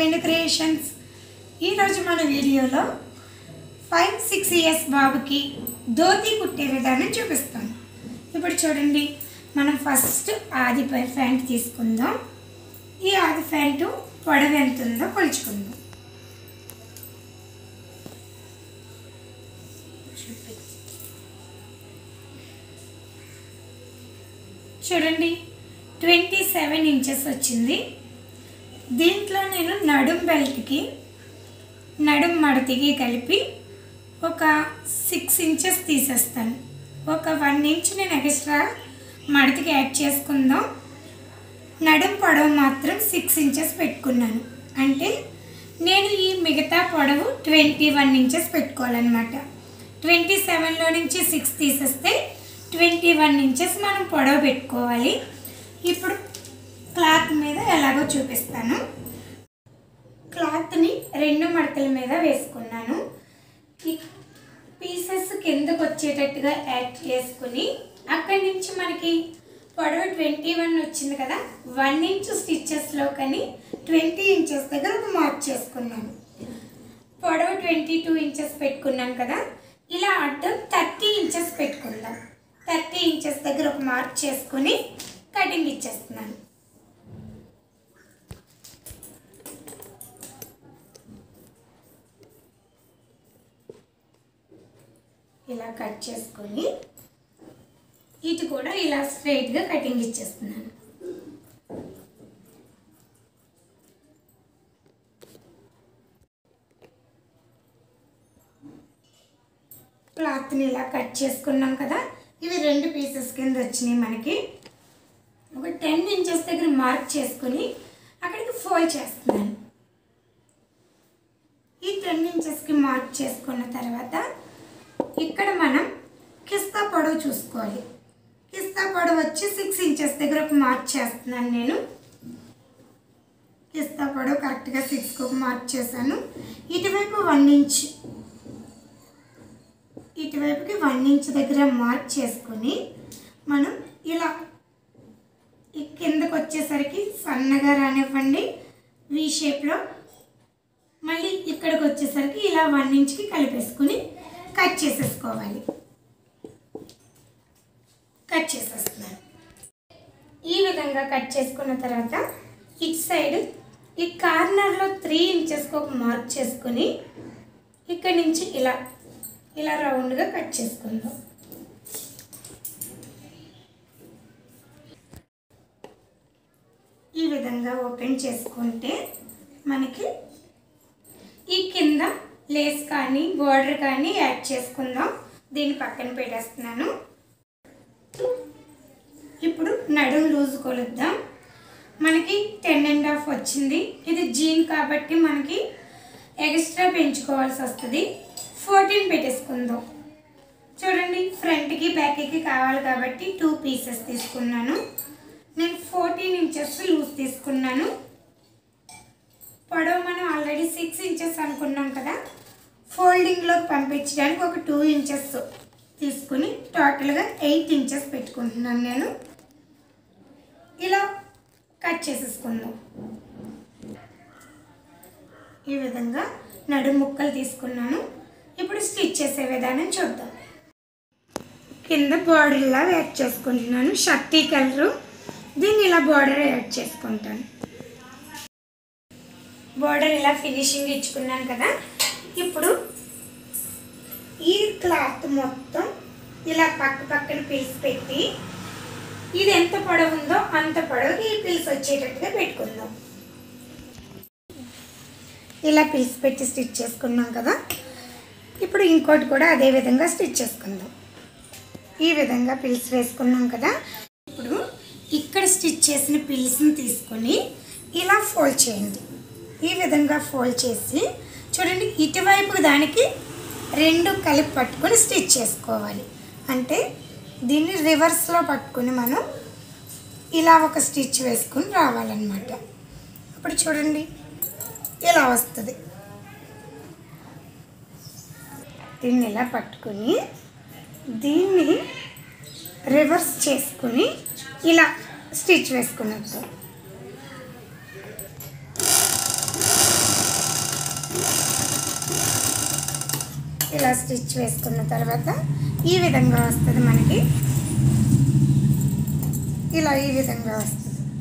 Venu creations ఈరోజు మన వీడియోలో ఫైవ్ సిక్స్ ఇయర్స్ బాబుకి ధోతి కుట్టే విధానం చూపిస్తాను ఇప్పుడు చూడండి మనం ఫస్ట్ ఆది పై ప్యాంట్ తీసుకుందాం ఈ ఆది ప్యాంటు పొడవు ఎంత ఉందో కొలుచుకుందాం చూడండి ట్వంటీ సెవెన్ ఇంచెస్ వచ్చింది దీంట్లో నేను నడుం బెల్ట్కి నడుం మడతికి కలిపి ఒక సిక్స్ ఇంచెస్ తీసేస్తాను ఒక వన్ ఇంచ్ నేను ఎక్స్ట్రా మడతికి యాడ్ చేసుకుందాం నడుం పొడవు మాత్రం సిక్స్ ఇంచెస్ పెట్టుకున్నాను అంటే నేను ఈ మిగతా పొడవు ట్వంటీ వన్ ఇంచెస్ పెట్టుకోవాలన్నమాట ట్వంటీ సెవెన్లో నుంచి సిక్స్ తీసేస్తే ట్వంటీ వన్ ఇంచెస్ మనం పొడవు పెట్టుకోవాలి ఇప్పుడు క్లాత్ మీద ఎలాగో చూపిస్తాను క్లాత్ని రెండు మడతల మీద వేసుకున్నాను ఈ పీసెస్ కిందకు వచ్చేటట్టుగా యాడ్ చేసుకుని అక్కడి నుంచి మనకి పొడవు ట్వంటీ వన్ వచ్చింది కదా వన్ ఇంచ్ స్టిచ్చెస్లో కానీ ట్వంటీ ఇంచెస్ దగ్గర ఒక మార్క్ చేసుకున్నాను పొడవు ట్వంటీ టూ ఇంచెస్ పెట్టుకున్నాను కదా ఇలా అడ్డం థర్టీ ఇంచెస్ పెట్టుకుందాం థర్టీ ఇంచెస్ దగ్గర ఒక మార్క్ చేసుకుని కటింగ్ ఇచ్చేస్తున్నాను ఇలా కట్ చేసుకొని ఇటు కూడా ఇలా స్ట్రైట్గా కటింగ్ ఇచ్చేస్తున్నాను క్లాత్ని ఇలా కట్ చేసుకున్నాం కదా ఇవి రెండు పీసెస్ కింద వచ్చినాయి మనకి ఒక టెన్ ఇంచెస్ దగ్గర మార్క్ చేసుకుని అక్కడికి ఫోల్డ్ చేస్తున్నాను ఈ టెన్ ఇంచెస్కి మార్క్ చేసుకున్న తర్వాత ఇక్కడ మనం కిస్తా పొడవు చూసుకోవాలి కిస్తా పొడవు వచ్చి సిక్స్ ఇంచెస్ దగ్గర ఒక మార్క్ చేస్తున్నాను నేను కిస్తా పొడవు కరెక్ట్గా సిక్స్కి ఒక మార్క్ చేశాను ఇటువైపు వన్ ఇంచ్ ఇటువైపుకి వన్ ఇంచ్ దగ్గర మార్క్ చేసుకొని మనం ఇలా ఈ కిందకు వచ్చేసరికి సన్నగా రానివ్వండి వి షేప్లో మళ్ళీ ఇక్కడికి వచ్చేసరికి ఇలా వన్ ఇంచ్కి కలిపేసుకుని కట్ చేసేసుకోవాలి కట్ చేసేస్తున్నాను ఈ విధంగా కట్ చేసుకున్న తర్వాత ఇటు సైడ్ ఈ కార్నర్లో త్రీ ఇంచెస్కి ఒక మార్క్ చేసుకుని ఇక్కడి నుంచి ఇలా ఇలా రౌండ్గా కట్ చేసుకుందాం ఈ విధంగా ఓపెన్ చేసుకుంటే మనకి ఈ కింద లేస్ కానీ బోర్డర్ కానీ యాడ్ చేసుకుందాం దీన్ని పక్కన పెట్టేస్తున్నాను ఇప్పుడు నడుం లూజ్ కొలుద్దాం మనకి టెన్ అండ్ హాఫ్ వచ్చింది ఇది జీన్ కాబట్టి మనకి ఎక్స్ట్రా పెంచుకోవాల్సి వస్తుంది ఫోర్టీన్ పెట్టేసుకుందాం చూడండి ఫ్రంట్కి బ్యాక్కి కావాలి కాబట్టి టూ పీసెస్ తీసుకున్నాను నేను ఫోర్టీన్ ఇంచెస్ లూజ్ తీసుకున్నాను పొడవు మనం ఆల్రెడీ సిక్స్ ఇంచెస్ అనుకున్నాం కదా ఫోల్డింగ్లోకి పంపించడానికి ఒక టూ ఇంచెస్ తీసుకుని టోటల్గా ఎయిట్ ఇంచెస్ పెట్టుకుంటున్నాను నేను ఇలా కట్ చేసేసుకుందాం ఈ విధంగా నడుము ముక్కలు తీసుకున్నాను ఇప్పుడు స్టిచ్ చేసే విధానం చూద్దాం కింద బార్డర్లా యాడ్ చేసుకుంటున్నాను షర్టీ కలరు దీన్ని ఇలా బార్డర్ యాడ్ చేసుకుంటాను బార్డర్ ఇలా ఫినిషింగ్ ఇచ్చుకున్నాను కదా ఇప్పుడు ఈ క్లాత్ మొత్తం ఇలా పక్క పక్కన పిలిచి పెట్టి ఇది ఎంత పొడవు ఉందో అంత పొడవుకి ఈ పిలిసి వచ్చేటట్టుగా పెట్టుకుందాం ఇలా పిలిచి పెట్టి స్టిచ్ చేసుకున్నాం కదా ఇప్పుడు ఇంకోటి కూడా అదే విధంగా స్టిచ్ చేసుకుందాం ఈ విధంగా పిలిచి వేసుకున్నాం కదా ఇప్పుడు ఇక్కడ స్టిచ్ చేసిన పిల్స్ని తీసుకొని ఇలా ఫోల్డ్ చేయండి ఈ విధంగా ఫోల్డ్ చేసి చూడండి ఇటువైపు దానికి రెండు కలిపి పట్టుకొని స్టిచ్ చేసుకోవాలి అంటే దీన్ని రివర్స్లో పట్టుకొని మనం ఇలా ఒక స్టిచ్ వేసుకొని రావాలన్నమాట అప్పుడు చూడండి ఇలా వస్తుంది దీన్ని ఇలా పట్టుకొని దీన్ని రివర్స్ చేసుకుని ఇలా స్టిచ్ వేసుకున్నట్టు ఇలా స్టిచ్ వేసుకున్న తర్వాత ఈ విధంగా వస్తుంది మనకి ఇలా ఈ విధంగా వస్తుంది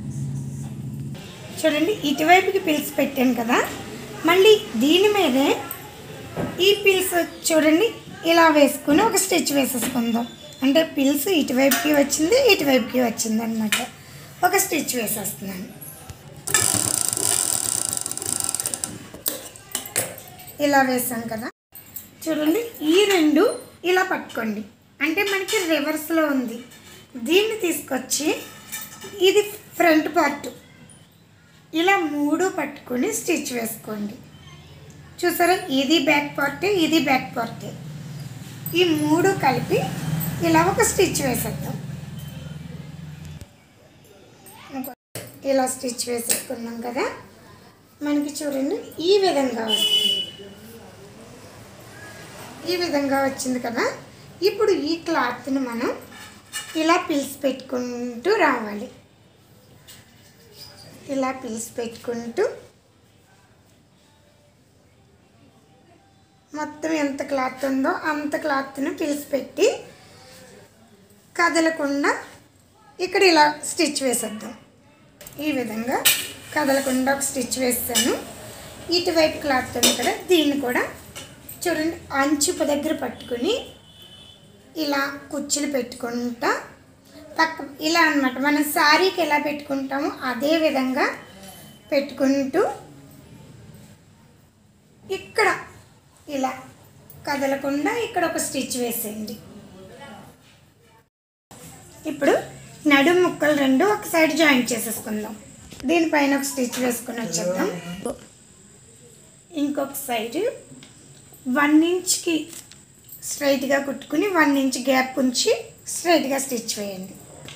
చూడండి ఇటువైపుకి పిల్స్ పెట్టాను కదా మళ్ళీ దీని మీదే ఈ పిల్స్ చూడండి ఇలా వేసుకుని ఒక స్టిచ్ వేసేసుకుందాం అంటే పిల్స్ ఇటువైపుకి వచ్చింది ఇటువైపుకి వచ్చింది అనమాట ఒక స్టిచ్ వేసేస్తున్నాను ఇలా వేసాం కదా చూడండి ఈ రెండు ఇలా పట్టుకోండి అంటే మనకి రివర్స్లో ఉంది దీన్ని తీసుకొచ్చి ఇది ఫ్రంట్ పార్ట్ ఇలా మూడు పట్టుకొని స్టిచ్ వేసుకోండి చూసారా ఇది బ్యాక్ పార్టే ఇది బ్యాక్ పార్టే ఈ మూడు కలిపి ఇలా ఒక స్టిచ్ వేసేద్దాం ఇంకో- ఇలా స్టిచ్ వేసేసుకున్నాం కదా మనకి చూడండి ఈ విధంగా వస్తుంది ఈ విధంగా వచ్చింది కదా ఇప్పుడు ఈ క్లాత్ని మనం ఇలా పిలిచి పెట్టుకుంటూ రావాలి ఇలా పిలిచి పెట్టుకుంటూ మొత్తం ఎంత క్లాత్ ఉందో అంత క్లాత్ని పిలిచి పెట్టి కదలకుండా ఇక్కడ ఇలా స్టిచ్ వేసేద్దాం ఈ విధంగా కదలకుండా ఒక స్టిచ్ వేస్తాను ఇటువైపు క్లాత్ ఉంది కదా దీన్ని కూడా చూడండి అంచుపు దగ్గర పట్టుకుని ఇలా కుచ్చులు పెట్టుకుంటా పక్క ఇలా అన్నమాట మనం శారీకి ఎలా పెట్టుకుంటామో అదే విధంగా పెట్టుకుంటూ ఇక్కడ ఇలా కదలకుండా ఇక్కడ ఒక స్టిచ్ వేసేయండి ఇప్పుడు నడుం ముక్కలు రెండు ఒక సైడ్ జాయింట్ చేసేసుకుందాం దీనిపైన ఒక స్టిచ్ వేసుకొని వచ్చేద్దాం ఇంకొక సైడ్ వన్ ఇంచ్కి స్ట్రైట్గా కుట్టుకుని వన్ ఇంచ్ గ్యాప్ ఉంచి స్ట్రైట్గా స్టిచ్ వేయండి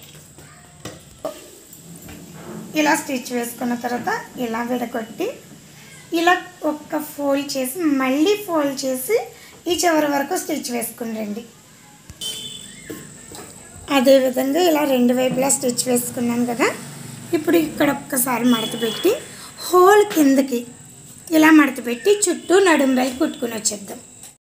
ఇలా స్టిచ్ వేసుకున్న తర్వాత ఇలా విడగొట్టి ఇలా ఒక్క ఫోల్డ్ చేసి మళ్ళీ ఫోల్డ్ చేసి ఈ చివరి వరకు స్టిచ్ వేసుకుని రండి అదేవిధంగా ఇలా రెండు వైపులా స్టిచ్ వేసుకున్నాను కదా ఇప్పుడు ఇక్కడ ఒక్కసారి మడత పెట్టి హోల్ కిందకి ఇలా మడత పెట్టి చుట్టూ నడుం బెల్ట్ కుట్టుకుని వచ్చేద్దాం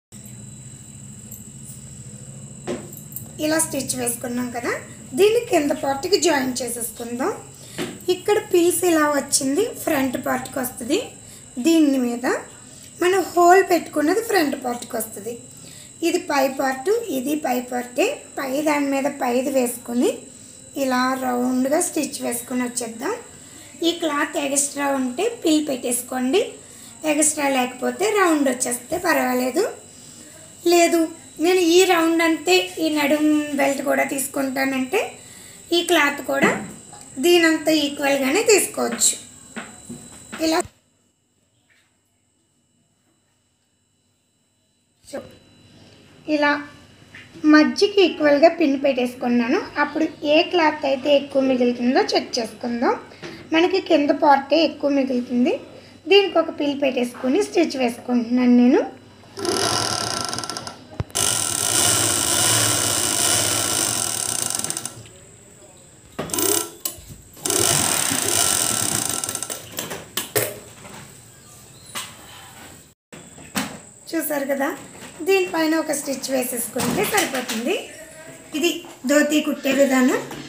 ఇలా స్టిచ్ వేసుకున్నాం కదా దీన్ని కింద పార్ట్కి జాయిన్ చేసేసుకుందాం ఇక్కడ పీస్ ఇలా వచ్చింది ఫ్రంట్ పార్ట్కి వస్తుంది దీని మీద మనం హోల్ పెట్టుకున్నది ఫ్రంట్ పార్ట్కి వస్తుంది ఇది పై పార్ట్ ఇది పై పార్టే పై దాని మీద పైది వేసుకొని ఇలా రౌండ్గా స్టిచ్ వేసుకొని వచ్చేద్దాం ఈ క్లాత్ ఎక్స్ట్రా ఉంటే పిల్ పెట్టేసుకోండి ఎక్స్ట్రా లేకపోతే రౌండ్ వచ్చేస్తే పర్వాలేదు లేదు నేను ఈ రౌండ్ అంతే ఈ నడుం బెల్ట్ కూడా తీసుకుంటానంటే ఈ క్లాత్ కూడా దీనంతా ఈక్వల్గానే తీసుకోవచ్చు ఇలా సో ఇలా మధ్యకి ఈక్వల్గా పిన్ పెట్టేసుకున్నాను అప్పుడు ఏ క్లాత్ అయితే ఎక్కువ మిగులుతుందో చెక్ చేసుకుందాం మనకి కింద పార్టే ఎక్కువ మిగులుతుంది దీనికి ఒక పిల్ పెట్టేసుకుని స్టిచ్ వేసుకుంటున్నాను నేను చూసారు కదా దీనిపైన ఒక స్టిచ్ వేసేసుకుంటే సరిపోతుంది ఇది ధోతి కుట్టే విధానం